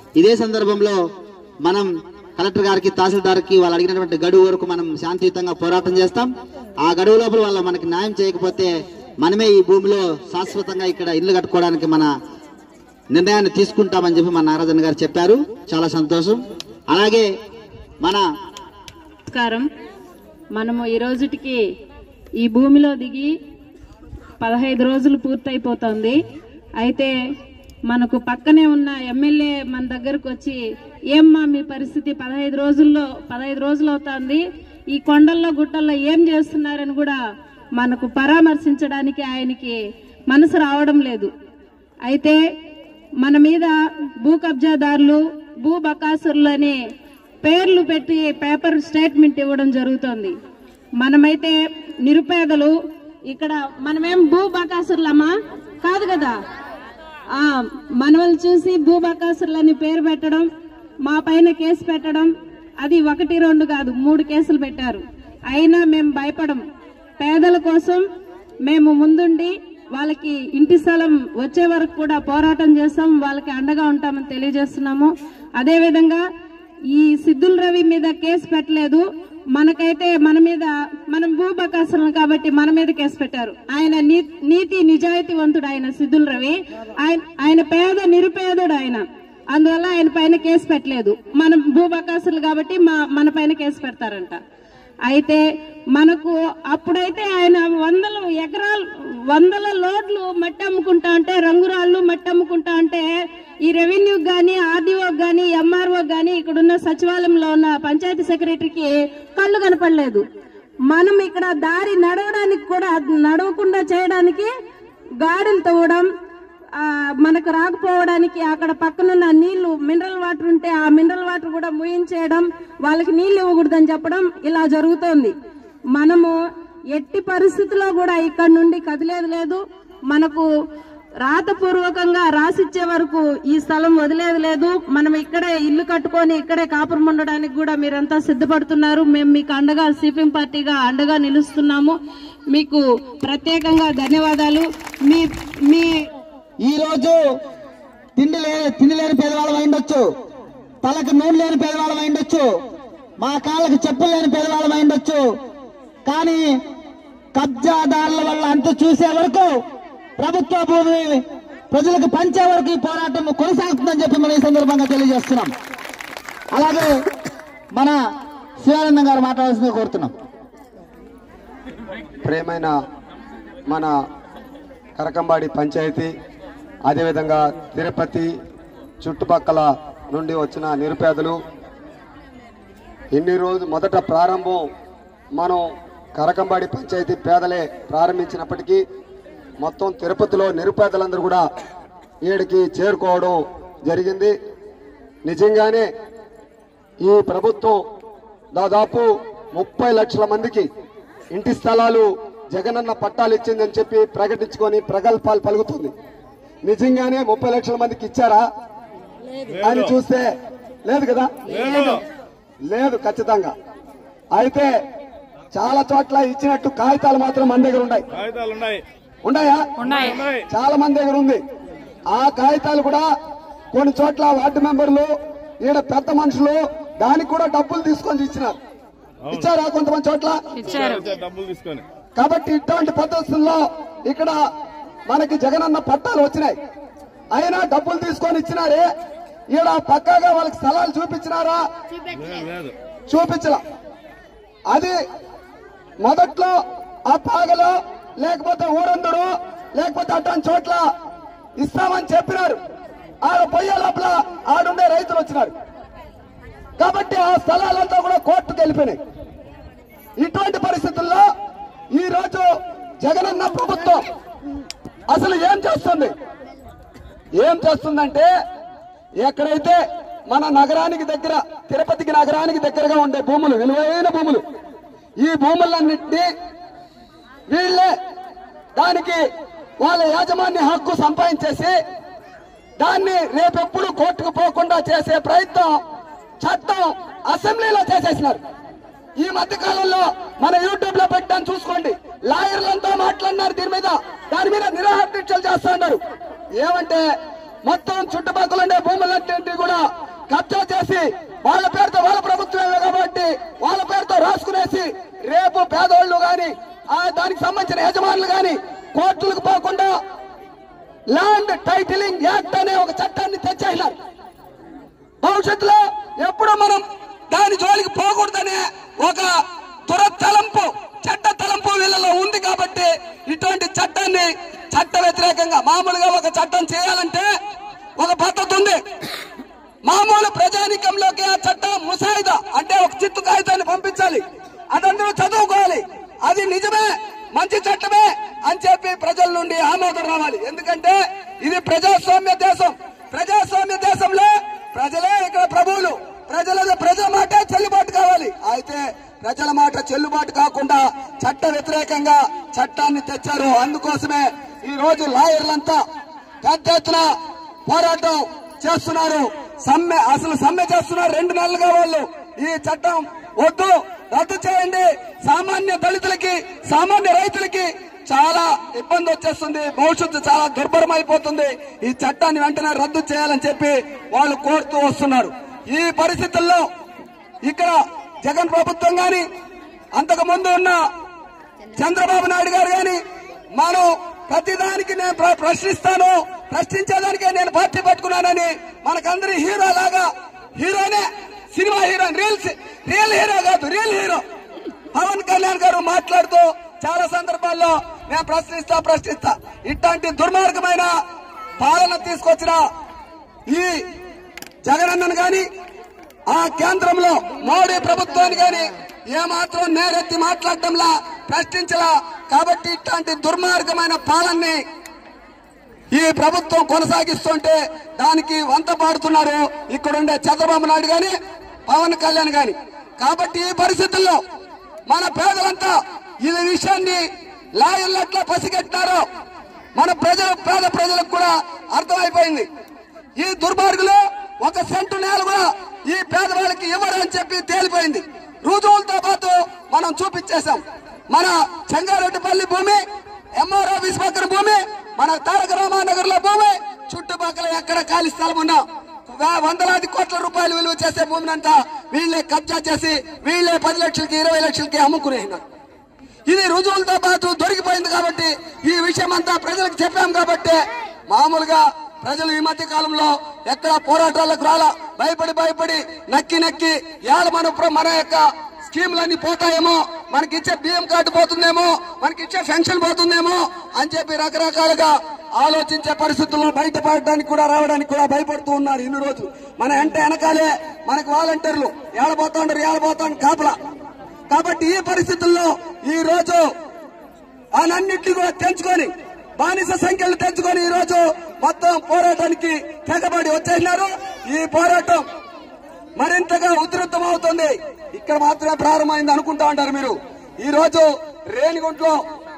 ఇదే సందర్భంలో మనం కలెక్టర్ గారికి తహసీల్దార్కి వాళ్ళు అడిగినటువంటి గడువు వరకు మనం శాంతియుతంగా పోరాటం చేస్తాం ఆ గడువు లోపల వాళ్ళు మనకి న్యాయం చేయకపోతే మనమే ఈ భూమిలో శాశ్వతంగా ఇక్కడ ఇల్లు కట్టుకోవడానికి మన నిర్ణయాన్ని తీసుకుంటామని చెప్పి మన నారాజన్ గారు చెప్పారు చాలా సంతోషం అలాగే మన నమస్కారం మనము ఈ రోజుటికి ఈ భూమిలో దిగి పదహైదు రోజులు పూర్తయిపోతుంది అయితే మనకు పక్కనే ఉన్న ఎమ్మెల్యే మన దగ్గరకు వచ్చి ఏమ్మా మీ పరిస్థితి పదహైదు రోజుల్లో పదహైదు రోజులు అవుతుంది ఈ కొండల్లో గుట్టల్లో ఏం చేస్తున్నారని కూడా మనకు పరామర్శించడానికి ఆయనకి మనసు రావడం లేదు అయితే మన మీద భూ కబ్జాదారులు భూ బకాసురులు అని పేర్లు పెట్టి పేపర్ స్టేట్మెంట్ ఇవ్వడం జరుగుతోంది మనమైతే నిరుపేదలు ఇక్కడ మనమేం భూ బకాసురులమ్మా కాదు కదా ఆ మనవల్ని చూసి భూ బకాసురులని పేరు పెట్టడం మా పైన కేసు పెట్టడం అది ఒకటి రెండు కాదు మూడు కేసులు పెట్టారు అయినా మేము భయపడం పేదల కోసం మేము ముందుండి వాళ్ళకి ఇంటి స్థలం వచ్చే వరకు కూడా పోరాటం చేస్తాం వాళ్ళకి అండగా ఉంటామని తెలియజేస్తున్నాము అదేవిధంగా ఈ సిద్ధుల రవి మీద కేసు పెట్టలేదు మనకైతే మన మీద మనం భూబకాసురం కాబట్టి మన మీద కేసు పెట్టారు ఆయన నీ- నీతి నిజాయితీవంతుడు ఆయన సిద్ధుల రవి ఆయన ఆయన పేద నిరుపేదడు ఆయన అందువల్ల ఆయన పైన కేసు పెట్టలేదు మనం భూబకాసులు కాబట్టి మా మన పైన కేసు పెడతారంట అయితే మనకు అప్పుడైతే ఆయన వందల ఎకరాలు వందల లోడ్లు మట్టి అమ్ముకుంటా అంటే రంగురాళ్ళు మట్టి అమ్ముకుంటా అంటే ఈ రెవెన్యూ కానీ ఆర్డీఓ కానీ ఎంఆర్ఓ కానీ ఇక్కడున్న సచివాలయంలో ఉన్న పంచాయతీ సెక్రటరీకి కళ్ళు కనపడలేదు మనం ఇక్కడ దారి నడవడానికి కూడా నడవకుండా చేయడానికి గాడులు తవ్వడం ఆ, మనకు రాకపోవడానికి అక్కడ పక్కనున్న నీళ్లు మినరల్ వాటర్ ఉంటే ఆ మినరల్ వాటర్ కూడా ముయించేయడం వాళ్ళకి నీళ్లు ఇవ్వకూడదని చెప్పడం ఇలా జరుగుతోంది మనము ఎట్టి పరిస్థితుల్లో కూడా ఇక్కడ నుండి కదిలేదు లేదు మనకు రాతపూర్వకంగా రాసిచ్చే వరకు ఈ స్థలం వదిలేదు లేదు మనం ఇక్కడే ఇల్లు కట్టుకొని ఇక్కడే కాపురం ఉండడానికి కూడా మీరంతా సిద్ధపడుతున్నారు మేము మీకు అండగా సిపిఎం పార్టీగా అండగా నిలుస్తున్నాము మీకు ప్రత్యేకంగా ధన్యవాదాలు మీ మీ ఈ రోజు తిండి లే తిండి లేని పేదవాళ్ళం అయిండొచ్చు తలకు నూనె లేని పేదవాళ్ళం అయిండొచ్చు మా కాళ్ళకి చెప్పులు లేని పేదవాళ్ళం అయిండొచ్చు కానీ కబ్జాదారుల వల్ల అంత చూసే వరకు ప్రభుత్వ భూమి ప్రజలకు పంచే వరకు ఈ పోరాటం కొనసాగుతుందని చెప్పి మనం ఈ సందర్భంగా తెలియజేస్తున్నాం అలాగే మన శివానందం గారు మాట్లాడాల్సిందిగా కోరుతున్నాం ప్రేమైన మన కరకంబాడి పంచాయతీ అదేవిధంగా తిరుపతి చుట్టుపక్కల నుండి వచ్చిన నిరుపేదలు ఇన్ని రోజు మొదట ప్రారంభం మనం కరకంబాడి పంచాయతీ పేదలే ప్రారంభించినప్పటికీ మొత్తం తిరుపతిలో నిరుపేదలందరూ కూడా ఈడికి చేరుకోవడం జరిగింది నిజంగానే ఈ ప్రభుత్వం దాదాపు ముప్పై లక్షల మందికి ఇంటి స్థలాలు జగనన్న పట్టాలు ఇచ్చిందని చెప్పి ప్రకటించుకొని ప్రగల్భాలు పలుకుతుంది నిజంగానే ముప్పై లక్షల మందికి ఇచ్చారా అని చూస్తే లేదు కదా లేదు ఖచ్చితంగా అయితే చాలా చోట్ల ఇచ్చినట్టు కాగితాలు మాత్రం మన దగ్గర ఉన్నాయి కాగితాలు ఉన్నాయి ఉన్నాయా ఉన్నాయి చాలా మంది దగ్గర ఉంది ఆ కాగితాలు కూడా కొన్ని చోట్ల వార్డు మెంబర్లు ఈడ పెద్ద మనుషులు దానికి కూడా డబ్బులు తీసుకొని ఇచ్చినారు ఇచ్చారా కొంతమంది చోట్ల ఇచ్చారు డబ్బులు తీసుకొని కాబట్టి ఇటువంటి పద్ధతుల్లో ఇక్కడ మనకి జగనన్న పట్టాలు వచ్చినాయి అయినా డబ్బులు తీసుకొని ఇచ్చినారే ఈడ పక్కాగా వాళ్ళకి స్థలాలు చూపించినారా లేదు లేదు చూపించలా అది మొదట్లో ఆ పాగలో లేకపోతే ఊరందరూ లేకపోతే అటువంటి చోట్ల ఇస్తామని చెప్పినారు ఆడ పొయ్యే లోపల ఆడుండే రైతులు వచ్చినారు కాబట్టి ఆ స్థలాలంతా కూడా కోర్టుకు వెళ్ళిపోయినాయి ఇటువంటి పరిస్థితుల్లో ఈ రోజు జగనన్న ప్రభుత్వం అసలు ఏం చేస్తుంది ఏం చేస్తుందంటే ఎక్కడైతే మన నగరానికి దగ్గర తిరుపతికి నగరానికి దగ్గరగా ఉండే భూములు విలువైన భూములు ఈ భూములన్నింటినీ వీళ్ళే దానికి వాళ్ళ యాజమాన్య హక్కు సంపాదించేసి దాన్ని రేపెప్పుడు కోర్టుకు పోకుండా చేసే ప్రయత్నం చట్టం అసెంబ్లీలో చేసేసినారు ఈ మధ్య కాలంలో మన యూట్యూబ్ లో పెట్టాను చూసుకోండి లాయర్లంతా మాట్లాడినారు దీని మీద దాని మీద నిరాహార దీక్షలు చేస్తా ఉన్నారు ఏమంటే మొత్తం చుట్టుపక్కల ఉండే భూములన్నింటినీ కూడా కబ్జా చేసి వాళ్ళ పేరుతో వాళ్ళ ప్రభుత్వమే కాబట్టి వాళ్ళ పేరుతో రాసుకునేసి రేపు పేదోళ్ళు గాని ఆ దానికి సంబంధించిన యజమానులు గాని కోర్టులకు పోకుండా ల్యాండ్ టైటిలింగ్ యాక్ట్ అనే ఒక చట్టాన్ని తెచ్చేసినారు భవిష్యత్తులో ఎప్పుడు మనం దాని జోలికి పోకూడదనే ఒక దురతలంపు చట్ట తలంపు వీళ్ళలో ఉంది కాబట్టి ఇటువంటి చట్టాన్ని చట్ట వ్యతిరేకంగా మామూలుగా ఒక చట్టం చేయాలంటే ఒక పద్ధతి ఉంది మామూలు ప్రజానికంలోకి ఆ చట్టం ముసాయిదా అంటే ఒక చిత్తు కాగితాన్ని పంపించాలి అదందరూ చదువుకోవాలి అది నిజమే మంచి చట్టమే అని చెప్పి ప్రజల నుండి ఆమోదం రావాలి ఎందుకంటే ఇది ప్రజాస్వామ్య దేశం ప్రజాస్వామ్య దేశంలో ప్రజలే ఇక్కడ ప్రభువులు ప్రజల ప్రజల మాట చెల్లుబాటు కావాలి అయితే ప్రజల మాట చెల్లుబాటు కాకుండా చట్ట వ్యతిరేకంగా చట్టాన్ని తెచ్చారు అందుకోసమే ఈ రోజు లాయర్లంతా పెద్ద ఎత్తున పోరాటం చేస్తున్నారు సమ్మె అసలు సమ్మె చేస్తున్నారు రెండు నెలలుగా వాళ్ళు ఈ చట్టం వద్దు రద్దు చేయండి సామాన్య దళితులకి సామాన్య రైతులకి చాలా ఇబ్బంది వచ్చేస్తుంది భవిష్యత్తు చాలా దుర్భరం అయిపోతుంది ఈ చట్టాన్ని వెంటనే రద్దు చేయాలని చెప్పి వాళ్ళు కోరుతూ వస్తున్నారు ఈ పరిస్థితుల్లో ఇక్కడ జగన్ ప్రభుత్వం గాని అంతకు ముందు ఉన్న చంద్రబాబు నాయుడు గారు గాని మనం ప్రతిదానికి నేను ప్ర- ప్రశ్నిస్తాను ప్రశ్నించేదానికే నేను పార్టీ పట్టుకున్నానని మనకందరి హీరో లాగా హీరోనే సినిమా హీరో రియల్ సి- రియల్ హీరో కాదు రియల్ హీరో పవన్ కళ్యాణ్ గారు మాట్లాడుతూ చాలా సందర్భాల్లో నేను ప్రశ్నిస్తా ప్రశ్నిస్తా ఇట్లాంటి దుర్మార్గమైన పాలన తీసుకొచ్చిన ఈ జగనన్నను గాని ఆ కేంద్రంలో మోడీ ప్రభుత్వాన్ని గాని ఏమాత్రం నేరెత్తి మాట్లాడటంలా ప్రశ్నించలా కాబట్టి ఇట్లాంటి దుర్మార్గమైన పాలనని ఈ ప్రభుత్వం కొనసాగిస్తుంటే దానికి వంత పాడుతున్నారు ఇక్కడుండే చంద్రబాబు నాయుడు గాని పవన్ కళ్యాణ్ గాని కాబట్టి ఈ పరిస్థితుల్లో మన పేదలంతా ఈ విషయాన్ని లాయర్లు ఎట్లా పసిగట్టినారో మన ప్రజలు పేద ప్రజలకు కూడా అర్థమైపోయింది ఈ దుర్మార్గులు ఒక సెంటు నేల కూడా ఈ పేదవాళ్ళకి ఇవ్వరు అని చెప్పి తేలిపోయింది రుజువులతో పాటు మనం చూపించేశాం మన చెంగారెడ్డిపల్లి భూమి ఎంఆర్ ఆఫీస్ పక్కన భూమి మన తారక రామానగర్ లో భూమి చుట్టుపక్కల ఎక్కడ ఖాళీ స్థలం ఉన్నా వే- వందలాది కోట్ల రూపాయలు విలువ చేసే భూమిని అంతా వీళ్ళే కబ్జా చేసి వీళ్ళే పది లక్షలకి ఇరవై లక్షలకి అమ్ముకునేసినారు ఇది రుజువులతో పాటు దొరికిపోయింది కాబట్టి ఈ విషయం అంతా ప్రజలకు చెప్పాం కాబట్టి మామూలుగా ప్రజలు ఈ మధ్య కాలంలో ఎక్కడ పోరాటాలకు రాలా భయపడి భయపడి నక్కి నక్కి ఏళ్ళ మన ప్ర- మన యొక్క స్కీములన్నీ పోతాయేమో మనకి ఇచ్చే బియ్యం కార్డు పోతుందేమో మనకి ఇచ్చే పెన్షన్ పోతుందేమో అని చెప్పి రకరకాలుగా ఆలోచించే పరిస్థితుల్లో బయటపడడానికి కూడా రావడానికి కూడా భయపడుతూ ఉన్నారు ఇన్ని రోజులు మన ఎంట వెనకాలే మనకి వాలంటీర్లు ఏడబోతా ఉండరు ఏడబోతా కాపలా కాబట్టి ఈ పరిస్థితుల్లో ఈ రోజు అన్నింటినీ కూడా తెంచుకొని బానిస సంఖ్యలు తెంచుకొని ఈ రోజు మొత్తం పోరాటానికి తెగబడి వచ్చేసినారు ఈ పోరాటం మరింతగా ఉధృతం అవుతుంది ఇక్కడ మాత్రమే ప్రారంభమైంది అనుకుంటా ఉంటారు మీరు ఈ రోజు రేణిగుంట్లో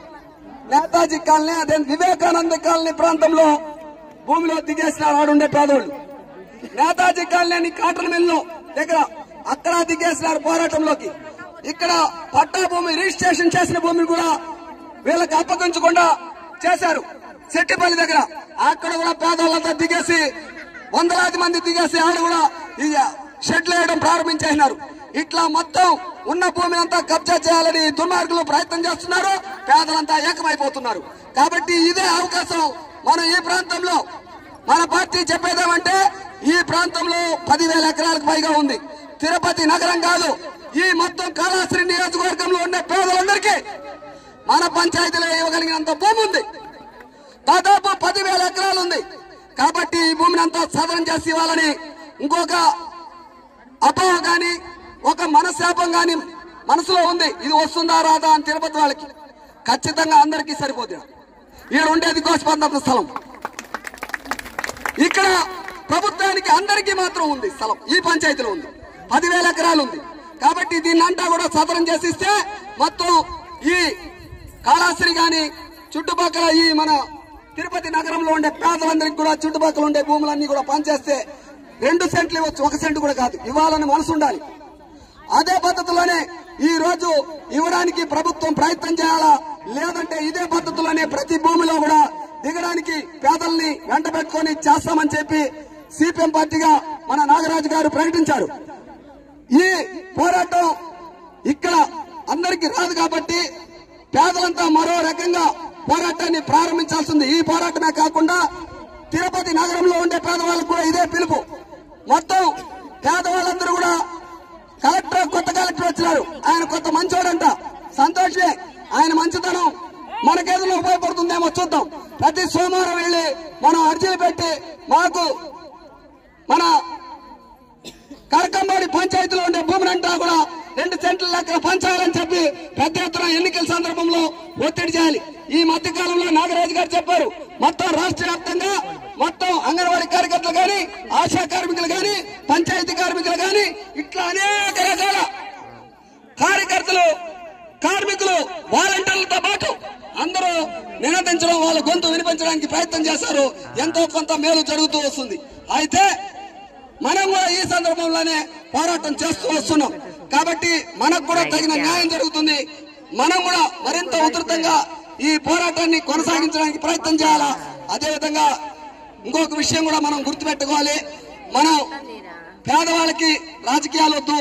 నేతాజీ కాలనీ అదే వివేకానంద కాలనీ ప్రాంతంలో భూమిలో దిగేసినారు ఆడుండే పేదోళ్ళు నేతాజీ కాలనీ కాటన్ మిల్లు దగ్గర అక్కడ దిగేసినారు పోరాటంలోకి ఇక్కడ పట్టా భూమి రిజిస్ట్రేషన్ చేసిన భూమిని కూడా వీళ్ళకి అప్పగించకుండా చేశారు సెట్టిపల్లి దగ్గర అక్కడ కూడా పేదవాళ్ళంతా దిగేసి వందలాది మంది దిగేసి ఆడ కూడా ఈ షెడ్లు వేయడం ప్రారంభించేసినారు ఇట్లా మొత్తం ఉన్న భూమిని అంతా కబ్జా చేయాలని దుర్మార్గులు ప్రయత్నం చేస్తున్నారు పేదలంతా ఏకమైపోతున్నారు కాబట్టి ఇదే అవకాశం మనం ఈ ప్రాంతంలో మన పార్టీ చెప్పేదేమంటే ఈ ప్రాంతంలో పదివేల ఎకరాలకు పైగా ఉంది తిరుపతి నగరం కాదు ఈ మొత్తం కాళాశ్రీ నియోజకవర్గంలో ఉండే పేదలందరికీ మన పంచాయతీలో ఇవ్వగలిగినంత భూమి ఉంది దాదాపు పదివేల ఎకరాలు ఉంది కాబట్టి ఈ భూమిని అంతా సదరం చేసి ఇవ్వాలని ఇంకొక అపోహ గాని ఒక మనశాపం గాని మనసులో ఉంది ఇది వస్తుందా రాదా అని తిరుపతి వాళ్ళకి ఖచ్చితంగా అందరికీ సరిపోతుంది ఇక్కడ ఉండేది గోస్పంద స్థలం ఇక్కడ ప్రభుత్వానికి అందరికీ మాత్రం ఉంది స్థలం ఈ పంచాయతీలో ఉంది పదివేల ఎకరాలు ఉంది కాబట్టి దీన్ని అంతా కూడా సదరం చేసిస్తే మొత్తం ఈ కాళాశ్రీ గాని చుట్టుపక్కల ఈ మన తిరుపతి నగరంలో ఉండే పేదలందరికీ కూడా చుట్టుపక్కల ఉండే భూములన్నీ కూడా పనిచేస్తే రెండు సెంట్లు ఇవ్వచ్చు ఒక సెంటు కూడా కాదు ఇవ్వాలని మనసు ఉండాలి అదే పద్ధతిలోనే ఈ రోజు ఇవ్వడానికి ప్రభుత్వం ప్రయత్నం చేయాలా లేదంటే ఇదే పద్ధతిలోనే ప్రతి భూమిలో కూడా దిగడానికి పేదల్ని వెంట పెట్టుకొని చేస్తామని చెప్పి సిపిఎం పార్టీగా మన నాగరాజు గారు ప్రకటించారు ఈ పోరాటం ఇక్కడ అందరికి రాదు కాబట్టి పేదలంతా మరో రకంగా పోరాటాన్ని ప్రారంభించాల్సింది ఈ పోరాటమే కాకుండా తిరుపతి నగరంలో ఉండే పేదవాళ్ళకు కూడా ఇదే పిలుపు మొత్తం పేదవాళ్ళందరూ కూడా కలెక్టర్ కొత్త కలెక్టర్ వచ్చినారు ఆయన కొత్త మంచోడంట సంతోషే ఆయన మంచితనం మనకేదైనా ఉపయోగపడుతుందేమో చూద్దాం ప్రతి సోమవారం వెళ్ళి మనం అర్జీలు పెట్టి మాకు మన కరకంబాడి పంచాయతీలో ఉండే భూమినంతా కూడా రెండు సెంట్ల లెక్కన పంచాలని చెప్పి పెద్ద ఎత్తున ఎన్నికల సందర్భంలో ఒత్తిడి చేయాలి ఈ మధ్య కాలంలో నాగరాజు గారు చెప్పారు మొత్తం రాష్ట్ర వ్యాప్తంగా మొత్తం అంగన్వాడీ కార్యకర్తలు గాని ఆశా కార్మికులు గాని పంచాయతీ కార్మికులు గాని ఇట్లా అనేక రకాల కార్యకర్తలు కార్మికులు వాలంటీర్లతో పాటు అందరూ నినదించడం వాళ్ళ గొంతు వినిపించడానికి ప్రయత్నం చేశారు ఎంతో కొంత మేలు జరుగుతూ వస్తుంది అయితే మనం కూడా ఈ సందర్భంలోనే పోరాటం చేస్తూ వస్తున్నాం కాబట్టి మనకు కూడా తగిన న్యాయం జరుగుతుంది మనం కూడా మరింత ఉధృతంగా ఈ పోరాటాన్ని కొనసాగించడానికి ప్రయత్నం చేయాలా అదేవిధంగా ఇంకొక విషయం కూడా మనం గుర్తుపెట్టుకోవాలి మనం పేదవాళ్ళకి రాజకీయాలు వద్దు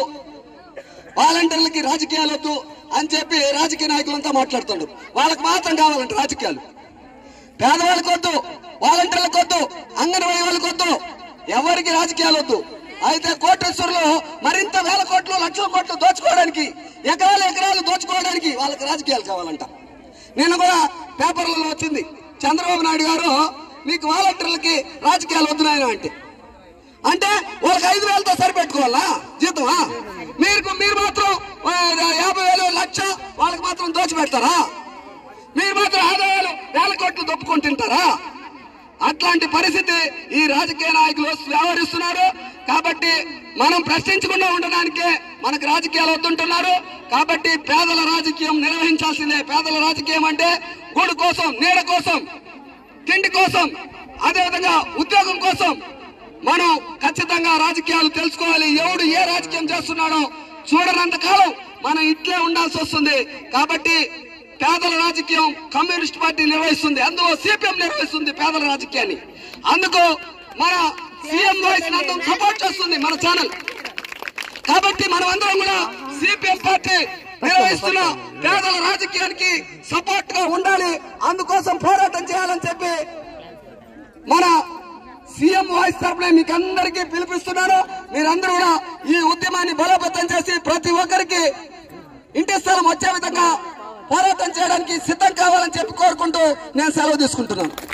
వాలంటీర్లకి రాజకీయాలు వద్దు అని చెప్పి రాజకీయ నాయకులంతా మాట్లాడుతుండ్రు వాళ్ళకి మాత్రం కావాలంట రాజకీయాలు పేదవాళ్ళకి వద్దు వాలంటీర్లకు వద్దు అంగన్వాడీ వాళ్ళకి వద్దు ఎవరికి రాజకీయాలు వద్దు అయితే కోటేశ్వరులు మరింత వేల కోట్లు లక్షల కోట్లు దోచుకోవడానికి ఎకరాలు ఎకరాలు దోచుకోవడానికి వాళ్ళకి రాజకీయాలు కావాలంట నిన్న కూడా పేపర్లలో వచ్చింది చంద్రబాబు నాయుడు గారు మీకు వాలంటీర్లకి రాజకీయాలు వద్దు నాయన అంటే అంటే వాళ్ళకి ఐదు వేలతో సరిపెట్టుకోవాలా జీతమా మీరు మీరు మాత్రం ఆ, యాభై వేలు లక్ష వాళ్ళకి మాత్రం దోచిపెడతారా మీరు మాత్రం ఆదాయాలు వేల కోట్లు దొప్పుకొని తింటారా అట్లాంటి పరిస్థితి ఈ రాజకీయ నాయకులు వ్యవహరిస్తున్నారు కాబట్టి మనం ప్రశ్నించకుండా ఉండడానికే మనకు రాజకీయాలు వద్దుంటున్నారు కాబట్టి పేదల రాజకీయం నిర్వహించాల్సిందే పేదల రాజకీయం అంటే గూడు కోసం నీడ కోసం తిండి కోసం అదేవిధంగా ఉద్యోగం కోసం మనం ఖచ్చితంగా రాజకీయాలు తెలుసుకోవాలి ఎవడు ఏ రాజకీయం చేస్తున్నాడో చూడనంత కాలం మనం ఇట్లే ఉండాల్సి వస్తుంది కాబట్టి పేదల రాజకీయం కమ్యూనిస్ట్ పార్టీ నిర్వహిస్తుంది అందులో సిపిఎం నిర్వహిస్తుంది పేదల రాజకీయాన్ని అందుకు మన సీఎం వాయిస్ నందం సపోర్ట్ చేస్తుంది మన ఛానల్ కాబట్టి మనం అందరం కూడా సిపిఎం పార్టీ నిర్వహిస్తున్న పేదల రాజకీయానికి సపోర్ట్ గా ఉండాలి అందుకోసం పోరాటం చేయాలని చెప్పి మన సీఎం వాయిస్ తరపున మీకు అందరికీ పిలిపిస్తున్నాను మీరందరూ కూడా ఈ ఉద్యమాన్ని బలోపేతం చేసి ప్రతి ఒక్కరికి ఇంటి స్థలం వచ్చే విధంగా పోరాటం చేయడానికి సిద్ధం కావాలని చెప్పి కోరుకుంటూ నేను సెలవు తీసుకుంటున్నాను